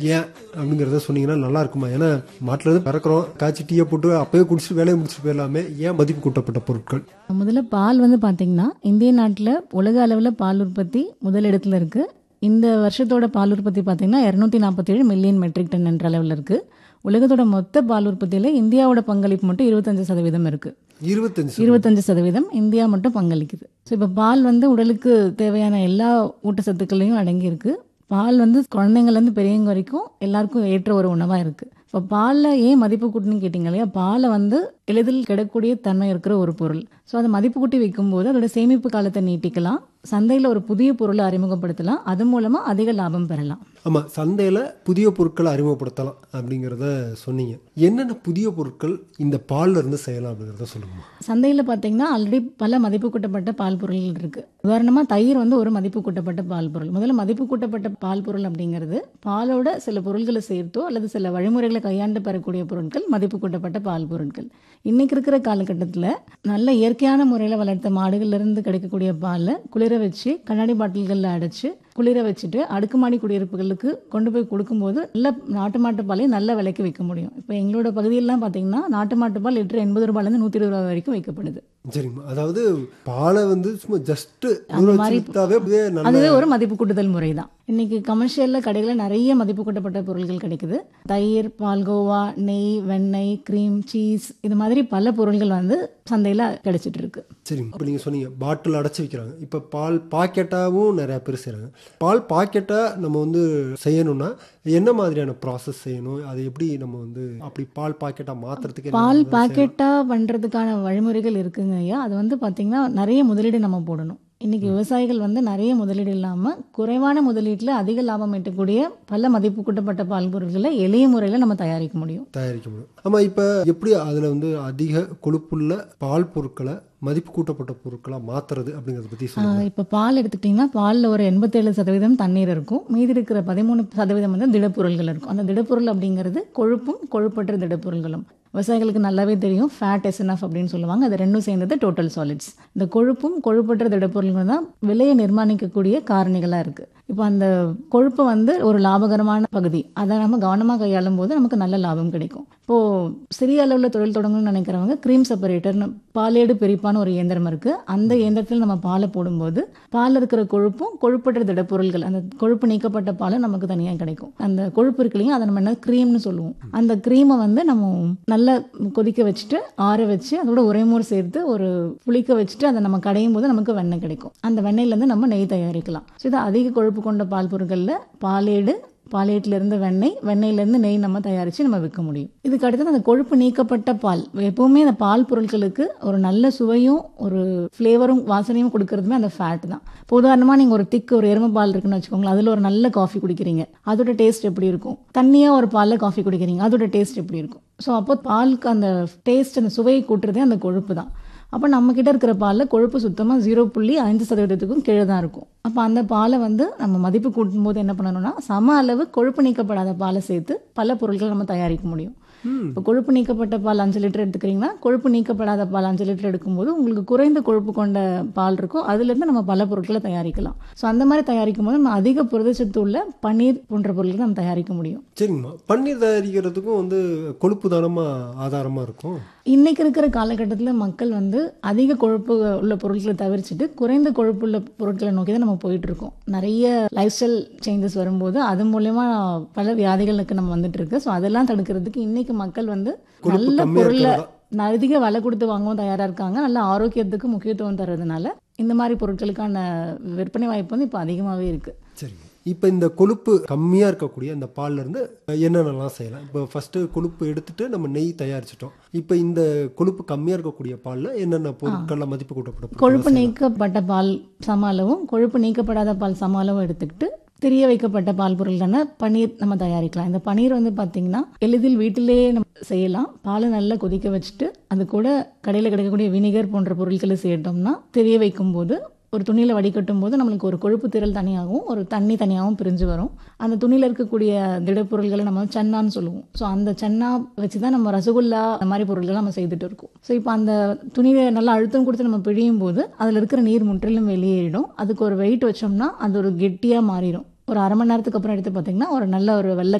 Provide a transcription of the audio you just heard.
ஏன் அப்படிங்கறத சொன்னீங்கன்னா நல்லா இருக்குமா ஏன்னா மாட்டுல இருந்து பிறக்கிறோம் காய்ச்சி டீயை போட்டு அப்பவே குடிச்சிட்டு வேலையை முடிச்சுட்டு போயிடலாமே ஏன் மதிப்பு கூட்டப்பட்ட பொருட்கள் முதல்ல பால் வந்து பார்த்தீங்கன்னா இந்திய நாட்டில் உலக அளவில் பால் உற்பத்தி முதல் இடத்துல இருக்கு இந்த வருஷத்தோட பால் உற்பத்தி பார்த்தீங்கன்னா இரநூத்தி நாற்பத்தேழு மில்லியன் மெட்ரிக் டன் என்ற அளவில் இருக்கு உலகத்தோட மொத்த பால் உற்பத்தியில் இந்தியாவோட பங்களிப்பு மட்டும் இருபத்தஞ்சு சதவீதம் இருக்கு இருபத்தஞ்சு சதவீதம். இருபத்தஞ்சு சதவீதம் இந்தியா மட்டும் பங்களிக்குது ஸோ இப்போ பால் வந்து உடலுக்கு தேவையான எல்லா ஊட்டச்சத்துக்களையும் அடங்கியிருக்கு பால் வந்து குழந்தைங்கள்லேருந்து பெரியவங்க வரைக்கும் எல்லாருக்கும் ஏற்ற ஒரு உணவாக இருக்குது இப்போ பாலில் ஏன் மதிப்பு கூட்டணும்னு கேட்டிங்க இல்லையா பாலை வந்து எளிதில் கிடக்கூடிய தன்மை இருக்கிற ஒரு பொருள் ஸோ அதை மதிப்பு கூட்டி வைக்கும்போது அதோட சேமிப்பு காலத்தை நீட்டிக்கலாம் சந்தையில் ஒரு புதிய பொருளை அறிமுகப்படுத்தலாம் அது மூலமாக அதிக லாபம் பெறலாம் ஆமா சந்தையில புதிய பொருட்களை அறிமுகப்படுத்தலாம் அப்படிங்கறத சொன்னீங்க என்னென்ன புதிய பொருட்கள் இந்த பால்ல இருந்து செய்யலாம் அப்படிங்கறத சொல்லுங்க சந்தையில் பார்த்தீங்கன்னா ஆல்ரெடி பல மதிப்பு கூட்டப்பட்ட பால் பொருள்கள் இருக்குது உதாரணமாக தயிர் வந்து ஒரு மதிப்பு கூட்டப்பட்ட பால் பொருள் முதல்ல மதிப்பு கூட்டப்பட்ட பால் பொருள் அப்படிங்கிறது பாலோட சில பொருட்களை சேர்த்தோ அல்லது சில வழிமுறைகளை கையாண்டு பெறக்கூடிய பொருட்கள் மதிப்பு கூட்டப்பட்ட பால் பொருட்கள் இன்னைக்கு இருக்கிற காலகட்டத்தில் நல்ல இயற்கையான முறையில் வளர்த்த மாடுகள்ல இருந்து கிடைக்கக்கூடிய பாலை குளிர வச்சு கண்ணாடி பாட்டில்களில் அடைச்சு குளிர வச்சுட்டு அடுக்குமாடி குடியிருப்புகளுக்கு கொண்டு போய் கொடுக்கும்போது நல்ல நாட்டு மாட்டு பாலை நல்ல விலைக்கு விற்க முடியும் இப்போ எங்களோட பகுதியெல்லாம் பார்த்தீங்கன்னா நாட்டு மாட்டு பால் லிட்டர் எண்பது ரூபாயிலேருந்து நூற்றி இருபது ரூபாய் வரைக்கும் விற்கப்படுது சரிங்கம்மா அதாவது பாலை வந்து சும்மா ஜஸ்ட் மாதிரி அப்படியே நல்ல அதுவே ஒரு மதிப்பு கூட்டுதல் முறை தான் இன்னைக்கு கமர்ஷியலில் கடைகளில் நிறைய மதிப்பு கூட்டப்பட்ட பொருட்கள் கிடைக்குது தயிர் பால்கோவா நெய் வெண்ணெய் க்ரீம் சீஸ் இது மாதிரி பல பொருட்கள் வந்து சந்தையில் கிடைச்சிட்டு இருக்கு சரிங்க இப்போ நீங்கள் சொன்னீங்க பாட்டில் அடைச்சி வைக்கிறாங்க இப்போ பால் பாக்கெட்டாகவும் நிறைய பேர் செய்கிறாங்க பால் பாக்கெட்டாக நம்ம வந்து செய்யணும்னா என்ன மாதிரியான ப்ராசஸ் செய்யணும் அது எப்படி நம்ம வந்து அப்படி பால் பாக்கெட்டாக மாற்றுறதுக்கு பால் பாக்கெட்டாக பண்ணுறதுக்கான வழிமுறைகள் இருக்குங்க ஐயா அது வந்து பார்த்திங்கன்னா நிறைய முதலீடு நம்ம போடணும் இன்னைக்கு விவசாயிகள் வந்து நிறைய முதலீடு இல்லாமல் குறைவான முதலீட்டில் அதிக லாபம் ஈட்டக்கூடிய பல மதிப்பு கூட்டப்பட்ட பால் பொருட்களை எளிய முறையில் நம்ம தயாரிக்க முடியும் தயாரிக்க முடியும் ஆமாம் இப்போ எப்படி அதில் வந்து அதிக கொழுப்புள்ள பால் பொருட்களை மதிப்பு கூட்டப்பட்ட பொருட்களாக மாற்றுறது அப்படிங்கிறத பற்றி சொல்லுங்கள் இப்போ பால் எடுத்துக்கிட்டிங்கன்னா பாலில் ஒரு எண்பத்தேழு சதவீதம் தண்ணீர் இருக்கும் மீதி இருக்கிற பதிமூணு சதவீதம் வந்து திடப்பொருள்கள் இருக்கும் அந்த திடப்பொருள் அப்படிங்கிறது கொழுப்பும் கொழுப்பற்ற திடப்பொருள்களும் விவசாயிகளுக்கு நல்லாவே தெரியும் ஃபேட் எஸ்என்எஃப் அப்படின்னு சொல்லுவாங்க அது ரெண்டும் சேர்ந்தது டோட்டல் சாலிட்ஸ் இந்த கொழுப்பும் கொழுப்பற்ற திடப்பொருள்கள் தான் விலையை நிர்மாணிக்கக்கூடிய காரணிகளாக இருக்குது இப்போ அந்த கொழுப்பு வந்து ஒரு லாபகரமான பகுதி அதை நம்ம கவனமாக கையாளும் போது நமக்கு நல்ல லாபம் கிடைக்கும் இப்போது சிறிய அளவில் தொழில் தொடங்கணும்னு நினைக்கிறவங்க க்ரீம் செப்பரேட்டர்னு பாலேடு பிரிப்பான ஒரு இயந்திரம் இருக்குது அந்த இயந்திரத்தில் நம்ம பாலை போடும்போது பாலில் இருக்கிற கொழுப்பும் கொழுப்பற்ற திடப்பொருள்கள் அந்த கொழுப்பு நீக்கப்பட்ட பாலும் நமக்கு தனியாக கிடைக்கும் அந்த கொழுப்பு இருக்கு இல்லையா அதை நம்ம என்ன க்ரீம்னு சொல்லுவோம் அந்த க்ரீமை வந்து நம்ம நல்லா கொதிக்க வச்சுட்டு ஆற வச்சு அதோட உரைமோர் சேர்த்து ஒரு புளிக்க வச்சுட்டு அதை நம்ம கடையும் போது நமக்கு வெண்ணெய் கிடைக்கும் அந்த வெண்ணெயிலேருந்து நம்ம நெய் தயாரிக்கலாம் ஸோ இது அதிக கொழுப்பு கொண்ட பால் பொருட்களில் பாலேடு பாலேட்டில் இருந்து வெண்ணெய் வெண்ணெயிலேருந்து நெய் நம்ம தயாரித்து நம்ம விற்க முடியும் இதுக்கு அடுத்தது அந்த கொழுப்பு நீக்கப்பட்ட பால் எப்பவுமே அந்த பால் பொருட்களுக்கு ஒரு நல்ல சுவையும் ஒரு ஃப்ளேவரும் வாசனையும் கொடுக்கறதுமே அந்த ஃபேட் தான் இப்போ உதாரணமாக நீங்கள் ஒரு திக்கு ஒரு எருமை பால் இருக்குன்னு வச்சுக்கோங்களேன் அதில் ஒரு நல்ல காஃபி குடிக்கிறீங்க அதோட டேஸ்ட் எப்படி இருக்கும் தண்ணியாக ஒரு பாலில் காஃபி குடிக்கிறீங்க அதோட டேஸ்ட் எப்படி இருக்கும் ஸோ அப்போ பாலுக்கு அந்த டேஸ்ட் அந்த சுவையை கூட்டுறதே அந்த கொழுப்பு தான் அப்போ நம்ம கிட்ட இருக்கிற பாலில் கொழுப்பு சுத்தமாக ஜீரோ புள்ளி ஐந்து சதவீதத்துக்கும் கீழே தான் இருக்கும் அப்போ அந்த பாலை வந்து நம்ம மதிப்பு கூட்டும் போது என்ன பண்ணணும்னா சம அளவு கொழுப்பு நீக்கப்படாத பாலை சேர்த்து பல பொருட்கள் நம்ம தயாரிக்க முடியும் இப்போ கொழுப்பு நீக்கப்பட்ட பால் அஞ்சு லிட்டர் எடுத்துக்கிறீங்கன்னா கொழுப்பு நீக்கப்படாத பால் அஞ்சு லிட்டர் எடுக்கும்போது உங்களுக்கு குறைந்த கொழுப்பு கொண்ட பால் இருக்கும் அதுலேருந்து நம்ம பல பொருட்களை தயாரிக்கலாம் ஸோ அந்த மாதிரி தயாரிக்கும் போது நம்ம அதிக புரதச்சத்து உள்ள பன்னீர் போன்ற பொருட்களை நம்ம தயாரிக்க முடியும் சரிங்கம்மா பன்னீர் தயாரிக்கிறதுக்கும் வந்து கொழுப்பு தானமா ஆதாரமாக இருக்கும் இன்னைக்கு இருக்கிற காலகட்டத்தில் மக்கள் வந்து அதிக கொழுப்பு உள்ள பொருட்களை தவிர்த்துட்டு குறைந்த கொழுப்பு உள்ள பொருட்களை நோக்கி தான் நம்ம போயிட்டு இருக்கோம் நிறைய லைஃப் ஸ்டைல் சேஞ்சஸ் வரும்போது அது மூலயமா பல வியாதிகளுக்கு நம்ம வந்துட்டு இருக்கு ஸோ அதெல்லாம் தடுக்கிறதுக்கு இன்னைக்கு மக்கள் வந்து கொழுப்பு நல்ல கம்மியா பொருளை இருக்கிறதா? அதிக விலை கொடுத்து வாங்கவும் தயாரா இருக்காங்க நல்ல ஆரோக்கியத்துக்கு முக்கியத்துவம் தர்றதுனால இந்த மாதிரி பொருட்களுக்கான விற்பனை வாய்ப்பு வந்து இப்போ அதிகமாகவே இருக்கு சரிங்க இப்போ இந்த கொழுப்பு கம்மியாக இருக்கக்கூடிய இந்த பால்ல இருந்து என்னென்னலாம் செய்யலாம் இப்போ ஃபர்ஸ்ட் கொழுப்பு எடுத்துட்டு நம்ம நெய் தயாரிச்சிட்டோம் இப்போ இந்த கொழுப்பு கம்மியாக இருக்கக்கூடிய பாலில் என்னென்ன பொருட்கள்லாம் மதிப்பு கூட்டப்பட்ட பொருட்கள் கொழுப்பு நீக்கப்பட்ட பால் சம அளவும் கொழுப்பு நீக்கப்படாத பால் சம அளவும் எடுத்துக்கிட்டு திரிய வைக்கப்பட்ட பால் பொருளான பன்னீர் நம்ம தயாரிக்கலாம் இந்த பன்னீர் வந்து பார்த்தீங்கன்னா எளிதில் வீட்டிலேயே நம்ம செய்யலாம் பாலை நல்லா கொதிக்க வச்சுட்டு அது கூட கடையில் கிடைக்கக்கூடிய வினிகர் போன்ற பொருட்களை சேர்த்தோம்னா திரிய வைக்கும் போது ஒரு துணியில் வடிகட்டும் போது நம்மளுக்கு ஒரு கொழுப்பு திரள் தனியாகவும் ஒரு தண்ணி தனியாகவும் பிரிஞ்சு வரும் அந்த துணியில் இருக்கக்கூடிய திடப்பொருள்களை நம்ம சன்னான்னு சொல்லுவோம் ஸோ அந்த சன்னா வச்சு தான் நம்ம ரசகுல்லா அந்த மாதிரி பொருட்களை நம்ம செய்துட்டு இருக்கோம் ஸோ இப்போ அந்த துணியை நல்லா அழுத்தம் கொடுத்து நம்ம பிழியும் போது அதில் இருக்கிற நீர் முற்றிலும் வெளியேறிடும் அதுக்கு ஒரு வெயிட் வச்சோம்னா அது ஒரு கெட்டியாக மாறிடும் ஒரு அரை மணி நேரத்துக்கு அப்புறம் எடுத்து பார்த்தீங்கன்னா ஒரு நல்ல ஒரு வெள்ளை